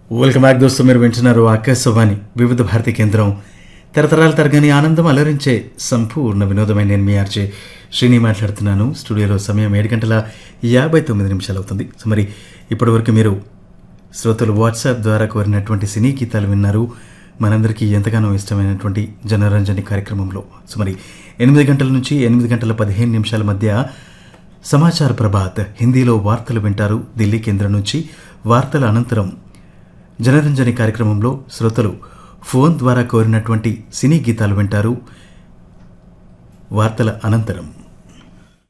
welcome back దోస్తు మీరు వింటున్నారు ఆకాశవాణి వివిధ భారతి కేంద్రం తరతరాల తరగని ఆనందం అలరించే సంపూర్ణ వినోదమైన నేను మీ ఆర్జే శ్రీని మాట్లాడుతున్నాను స్టూడియోలో సమయం ఏడు గంటల యాభై తొమ్మిది నిమిషాలు అవుతుంది సో మరి ఇప్పటివరకు మీరు శ్రోతలు వాట్సాప్ ద్వారా కోరినటువంటి సినీ గీతాలు విన్నారు మనందరికీ ఎంతగానో ఇష్టమైనటువంటి జనరంజని కార్యక్రమంలో సో మరి ఎనిమిది గంటల నుంచి ఎనిమిది గంటల పదిహేను నిమిషాల మధ్య సమాచార ప్రభాత్ హిందీలో వార్తలు వింటారు ఢిల్లీ కేంద్రం నుంచి వార్తల అనంతరం జనరంజని కార్యక్రమంలో శ్రోతలు ఫోన్ ద్వారా కోరినటువంటి సినీ గీతాలు వింటారు వార్తల అనంతరం